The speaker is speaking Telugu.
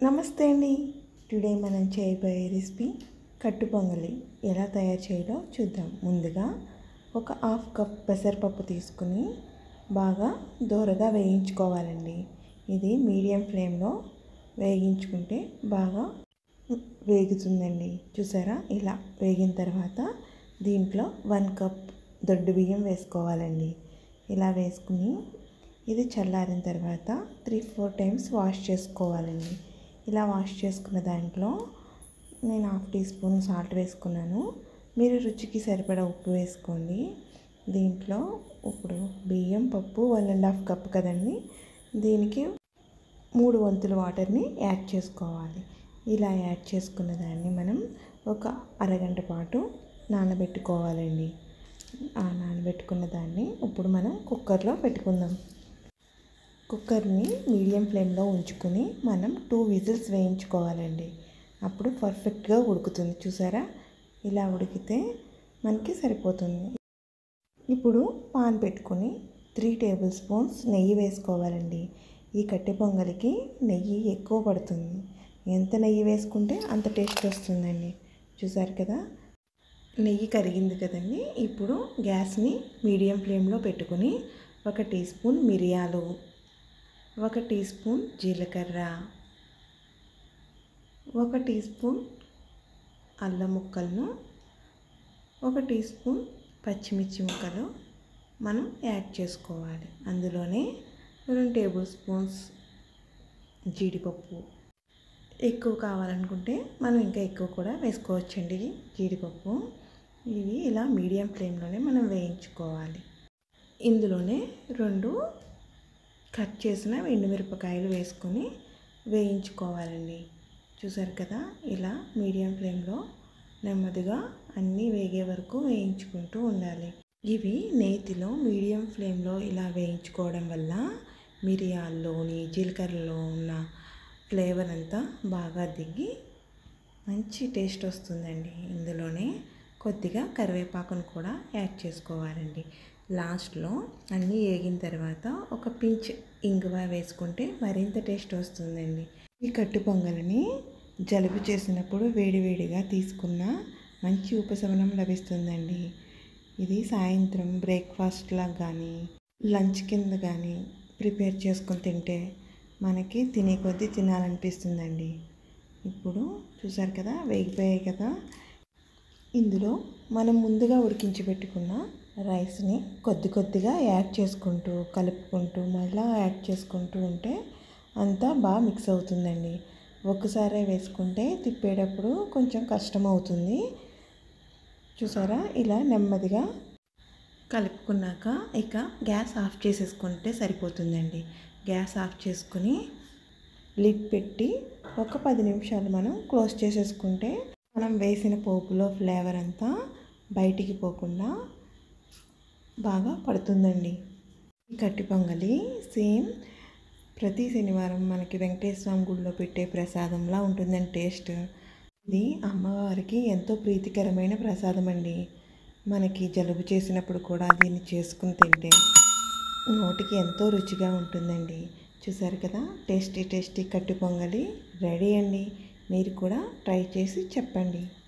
నమస్తే అండి టుడే మనం చేయబోయే రెసిపీ కట్టు పొంగలి ఎలా తయారు చేయాలో చూద్దాం ముందుగా ఒక హాఫ్ కప్ పెసరపప్పు తీసుకుని బాగా దోరగా వేయించుకోవాలండి ఇది మీడియం ఫ్లేమ్లో వేయించుకుంటే బాగా వేగుతుందండి చూసారా ఇలా వేగిన తర్వాత దీంట్లో వన్ కప్ దొడ్డు బియ్యం వేసుకోవాలండి ఇలా వేసుకుని ఇది చల్లారిన తర్వాత త్రీ ఫోర్ టైమ్స్ వాష్ చేసుకోవాలండి ఇలా వాష్ చేసుకున్న దాంట్లో నేను హాఫ్ టీ స్పూన్ సాల్ట్ వేసుకున్నాను మీరు రుచికి సరిపడా ఉప్పు వేసుకోండి దీంట్లో ఇప్పుడు బియ్యం పప్పు వన్ అండ్ హాఫ్ కప్ కదండి దీనికి మూడు వంతుల వాటర్ని యాడ్ చేసుకోవాలి ఇలా యాడ్ చేసుకున్న దాన్ని మనం ఒక అరగంట పాటు నానబెట్టుకోవాలండి ఆ నానబెట్టుకున్న దాన్ని ఇప్పుడు మనం కుక్కర్లో పెట్టుకుందాం కుక్కర్ని మీడియం ఫ్లేమ్లో ఉంచుకొని మనం టూ విజిల్స్ వేయించుకోవాలండి అప్పుడు పర్ఫెక్ట్గా ఉడుకుతుంది చూసారా ఇలా ఉడికితే మనకి సరిపోతుంది ఇప్పుడు పాన్ పెట్టుకొని త్రీ టేబుల్ స్పూన్స్ నెయ్యి వేసుకోవాలండి ఈ కట్టె పొంగలికి నెయ్యి ఎక్కువ పడుతుంది ఎంత నెయ్యి వేసుకుంటే అంత టేస్ట్ వస్తుందండి చూసారు కదా నెయ్యి కరిగింది కదండి ఇప్పుడు గ్యాస్ని మీడియం ఫ్లేమ్లో పెట్టుకొని ఒక టీ స్పూన్ మిరియాలు ఒక టీ స్పూన్ జీలకర్ర ఒక టీ స్పూన్ అల్లం ముక్కలను ఒక టీ స్పూన్ పచ్చిమిర్చి ముక్కలు మనం యాడ్ చేసుకోవాలి అందులోనే రెండు టేబుల్ స్పూన్స్ జీడిపప్పు ఎక్కువ కావాలనుకుంటే మనం ఇంకా ఎక్కువ కూడా వేసుకోవచ్చండి జీడిపప్పు ఇవి ఇలా మీడియం ఫ్లేమ్లోనే మనం వేయించుకోవాలి ఇందులోనే రెండు కట్ చేసిన ఎండుమిరపకాయలు వేసుకొని వేయించుకోవాలండి చూసారు కదా ఇలా మీడియం ఫ్లేమ్లో నెమ్మదిగా అన్నీ వేగే వరకు వేయించుకుంటూ ఉండాలి ఇవి నేతిలో మీడియం ఫ్లేమ్లో ఇలా వేయించుకోవడం వల్ల మిరియాల్లోని జీలకర్రలో ఉన్న ఫ్లేవర్ అంతా బాగా దిగి మంచి టేస్ట్ వస్తుందండి ఇందులోనే కొద్దిగా కరివేపాకును కూడా యాడ్ చేసుకోవాలండి లాస్ట్లో అన్నీ వేగిన తర్వాత ఒక పించ్ ఇంగువ వేసుకుంటే మరింత టేస్ట్ వస్తుందండి ఈ కట్టు పొంగలిని జలుబు చేసినప్పుడు వేడివేడిగా తీసుకున్న మంచి ఉపశమనం లభిస్తుందండి ఇది సాయంత్రం బ్రేక్ఫాస్ట్లా కానీ లంచ్ కింద కానీ ప్రిపేర్ చేసుకొని తింటే మనకి తినే కొద్దీ తినాలనిపిస్తుందండి ఇప్పుడు చూసారు కదా వేగిపోయాయి కదా ఇందులో మనం ముందుగా ఉడికించి పెట్టుకున్న రైస్ని కొద్ది కొద్దిగా యాడ్ చేసుకుంటూ కలుపుకుంటూ మళ్ళీ యాడ్ చేసుకుంటూ ఉంటే అంతా బాగా మిక్స్ అవుతుందండి ఒక్కసారే వేసుకుంటే తిప్పేటప్పుడు కొంచెం కష్టం అవుతుంది చూసారా ఇలా నెమ్మదిగా కలుపుకున్నాక ఇక గ్యాస్ ఆఫ్ చేసేసుకుంటే సరిపోతుందండి గ్యాస్ ఆఫ్ చేసుకుని లిడ్ పెట్టి ఒక పది నిమిషాలు మనం క్లోజ్ చేసేసుకుంటే మనం వేసిన పోపులో ఫ్లేవర్ అంతా బయటికి పోకుండా బాగా పడుతుందండి ఈ కట్టి పొంగలి సేమ్ ప్రతి శనివారం మనకి వెంకటేశ్వర స్వామి గుడిలో పెట్టే ప్రసాదంలా ఉంటుందండి టేస్ట్ ఇది అమ్మవారికి ఎంతో ప్రీతికరమైన ప్రసాదం అండి మనకి జలుబు చేసినప్పుడు కూడా దీన్ని చేసుకుని తింటే నోటికి ఎంతో రుచిగా ఉంటుందండి చూసారు కదా టేస్టీ టేస్టీ కట్టు పొంగలి రెడీ అండి మీరు కూడా ట్రై చేసి చెప్పండి